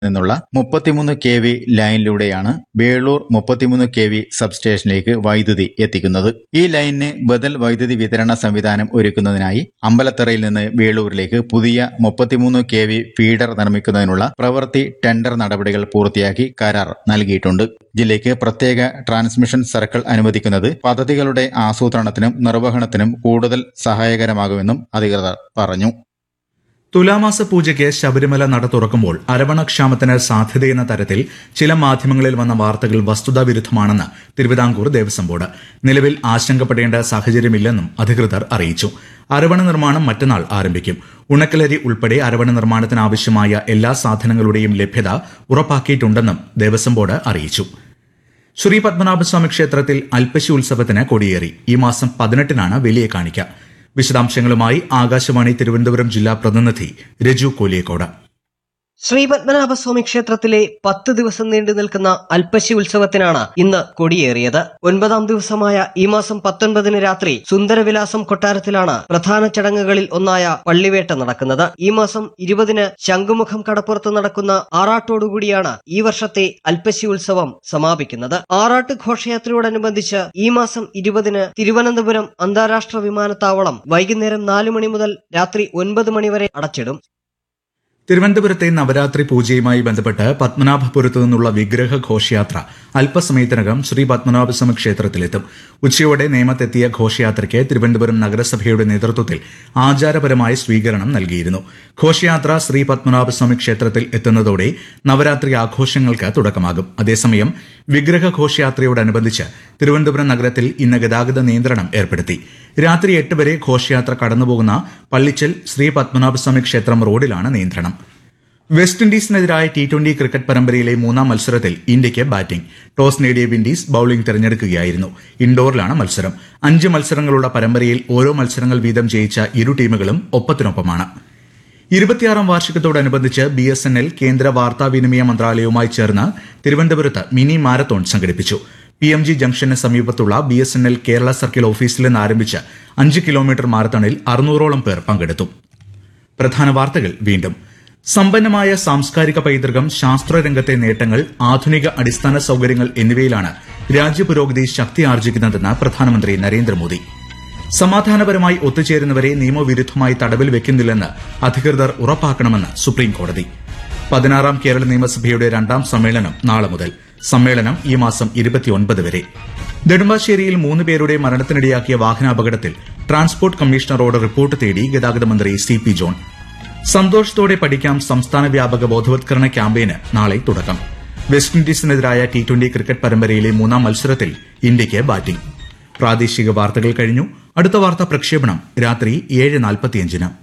നിന്നുള്ള മുപ്പത്തിമൂന്ന് K V ലൈനിലൂടെയാണ് Velur മുപ്പത്തിമൂന്ന് കെ വി സബ്സ്റ്റേഷനിലേക്ക് വൈദ്യുതി എത്തിക്കുന്നത് ഈ ലൈനിന് ബദൽ വൈദ്യുതി വിതരണ സംവിധാനം ഒരുക്കുന്നതിനായി അമ്പലത്തറയിൽ നിന്ന് വേളൂരിലേക്ക് പുതിയ മുപ്പത്തിമൂന്ന് കെ വി ഫീഡർ നിർമ്മിക്കുന്നതിനുള്ള പ്രവൃത്തി ടെൻഡർ നടപടികൾ പൂർത്തിയാക്കി കരാർ നൽകിയിട്ടുണ്ട് ജില്ലയ്ക്ക് പ്രത്യേക ട്രാൻസ്മിഷൻ സർക്കിൾ അനുവദിക്കുന്നത് പദ്ധതികളുടെ ആസൂത്രണത്തിനും നിർവഹണത്തിനും കൂടുതൽ സഹായകരമാകുമെന്നും അധികൃതർ പറഞ്ഞു തുലാമാസ പൂജയ്ക്ക് ശബരിമല നട തുറക്കുമ്പോൾ അരവണക്ഷാമത്തിന് സാധ്യതയെന്ന തരത്തിൽ ചില മാധ്യമങ്ങളിൽ വന്ന വാർത്തകൾ വസ്തുതാവിരുദ്ധമാണെന്ന് തിരുവിതാംകൂർ ദേവസ്വം ബോർഡ് നിലവിൽ ആശങ്കപ്പെടേണ്ട സാഹചര്യമില്ലെന്നും അധികൃതർ അറിയിച്ചു അരവണ നിർമ്മാണം മറ്റന്നാൾ ആരംഭിക്കും ഉണക്കലരി ഉൾപ്പെടെ അരവണ നിർമ്മാണത്തിനാവശ്യമായ എല്ലാ സാധനങ്ങളുടെയും ലഭ്യത ഉറപ്പാക്കിയിട്ടുണ്ടെന്നും ദേവസ്വം ബോർഡ് അറിയിച്ചു ശ്രീ പത്മനാഭസ്വാമി ക്ഷേത്രത്തിൽ അൽപ്പശി ഉത്സവത്തിന് കൊടിയേറി ഈ മാസം പതിനെട്ടിനാണ് വലിയ കാണിക്ക വിശദാംശങ്ങളുമായി ആകാശവാണി തിരുവനന്തപുരം ജില്ലാ പ്രതിനിധി രജു കോലിയക്കോട് ശ്രീ പത്മനാഭസ്വാമി ക്ഷേത്രത്തിലെ പത്ത് ദിവസം നീണ്ടു നിൽക്കുന്ന അൽപ്പശി ഉത്സവത്തിനാണ് ഇന്ന് കൊടിയേറിയത് ഒൻപതാം ദിവസമായ ഈ മാസം പത്തൊൻപതിന് രാത്രി സുന്ദരവിലാസം കൊട്ടാരത്തിലാണ് പ്രധാന ചടങ്ങുകളിൽ ഒന്നായ പള്ളിവേട്ട നടക്കുന്നത് ഈ മാസം ഇരുപതിന് ശംഖുമുഖം കടപ്പുറത്ത് നടക്കുന്ന ആറാട്ടോടുകൂടിയാണ് ഈ വർഷത്തെ അൽപ്പശി ഉത്സവം സമാപിക്കുന്നത് ആറാട്ട് ഘോഷയാത്രയോടനുബന്ധിച്ച് ഈ മാസം ഇരുപതിന് തിരുവനന്തപുരം അന്താരാഷ്ട്ര വിമാനത്താവളം വൈകുന്നേരം നാലു മണി മുതൽ രാത്രി ഒൻപത് മണിവരെ അടച്ചിടും തിരുവനന്തപുരത്തെ നവരാത്രി പൂജയുമായി ബന്ധപ്പെട്ട് പത്മനാഭപുരത്തു നിന്നുള്ള വിഗ്രഹ ഘോഷയാത്ര അല്പസമയത്തിനകം ശ്രീ പത്മനാഭസ്വാമി ക്ഷേത്രത്തിലെത്തും ഉച്ചയോടെ നേമത്തെത്തിയ ഘോഷയാത്രയ്ക്ക് തിരുവനന്തപുരം നഗരസഭയുടെ നേതൃത്വത്തിൽ ആചാരപരമായ സ്വീകരണം നൽകിയിരുന്നു ഘോഷയാത്ര ശ്രീ പത്മനാഭസ്വാമി ക്ഷേത്രത്തിൽ എത്തുന്നതോടെ നവരാത്രി ആഘോഷങ്ങൾക്ക് തുടക്കമാകും അതേസമയം വിഗ്രഹ ഘോഷയാത്രയോടനുബന്ധിച്ച് തിരുവനന്തപുരം നഗരത്തിൽ ഇന്ന് ഗതാഗത നിയന്ത്രണം ഏർപ്പെടുത്തി രാത്രി എട്ട് വരെ ഘോഷയാത്ര കടന്നുപോകുന്ന പള്ളിച്ചൽ ശ്രീ പത്മനാഭസ്വാമി ക്ഷേത്രം റോഡിലാണ് നിയന്ത്രണം വെസ്റ്റ് ഇൻഡീസിനെതിരായ ടി ട്വന്റി ക്രിക്കറ്റ് പരമ്പരയിലെ മൂന്നാം മത്സരത്തിൽ ഇന്ത്യയ്ക്ക് ബാറ്റിംഗ് ടോസ് നേടിയ വിൻഡീസ് ബൌളിംഗ് തിരഞ്ഞെടുക്കുകയായിരുന്നു ഇൻഡോറിലാണ് മത്സരം അഞ്ച് മത്സരങ്ങളുള്ള പരമ്പരയിൽ ഓരോ മത്സരങ്ങൾ വീതം ജയിച്ച ഇരു ടീമുകളും ഒപ്പത്തിനൊപ്പമാണ് ഇരുപത്തിയാറാം വാർഷികത്തോടനുബന്ധിച്ച് ബി എസ് എൻ എൽ കേന്ദ്ര വാർത്താവിനിമയ മന്ത്രാലയവുമായി ചേർന്ന് തിരുവനന്തപുരത്ത് മിനി മാരത്തോൺ സംഘടിപ്പിച്ചു പി എം ജി ജംഗ്ഷന് സമീപത്തുള്ള B S N L Kerala circle ഓഫീസിൽ നിന്ന് ആരംഭിച്ച അഞ്ച് കിലോമീറ്റർ മാരത്തോണിൽ അറുന്നൂറോളം പേർ പങ്കെടുത്തു പ്രധാന വാർത്തകൾ വീണ്ടും സമ്പന്നമായ സാംസ്കാരിക പൈതൃകം ശാസ്ത്രരംഗത്തെ നേട്ടങ്ങൾ ആധുനിക അടിസ്ഥാന സൌകര്യങ്ങൾ എന്നിവയിലാണ് രാജ്യപുരോഗതി ശക്തി ആർജിക്കുന്നതെന്ന് പ്രധാനമന്ത്രി നരേന്ദ്രമോദി സമാധാനപരമായി ഒത്തുചേരുന്നവരെ നിയമവിരുദ്ധമായി തടവിൽ വെക്കുന്നില്ലെന്ന് അധികൃതർ ഉറപ്പാക്കണമെന്ന് സുപ്രീം കോടതി പതിനാറാം കേരള നിയമസഭയുടെ രണ്ടാം സമ്മേളനം നാളെ മുതൽ സമ്മേളനം ഈ മാസം ഇരുപത്തിയൊൻപത് വരെ നെടുമ്പാശ്ശേരിയിൽ മൂന്ന് പേരുടെ മരണത്തിനിടയാക്കിയ വാഹനാപകടത്തിൽ ട്രാൻസ്പോർട്ട് കമ്മീഷണറോട് റിപ്പോർട്ട് തേടി ഗതാഗത മന്ത്രി സി പി ജോൺ സന്തോഷത്തോടെ പഠിക്കാം സംസ്ഥാന വ്യാപക ബോധവത്കരണ ക്യാമ്പയിന് നാളെ തുടക്കം വെസ്റ്റ് ഇൻഡീസിനെതിരായ ടി ട്വന്റി ക്രിക്കറ്റ് പരമ്പരയിലെ മൂന്നാം മത്സരത്തിൽ ഇന്ത്യയ്ക്ക് ബാറ്റിംഗ് പ്രാദേശിക വാർത്തകൾ കഴിഞ്ഞു അടുത്ത വാർത്താ പ്രക്ഷേപണം രാത്രി ഏഴ് നാൽപ്പത്തിയഞ്ചിന്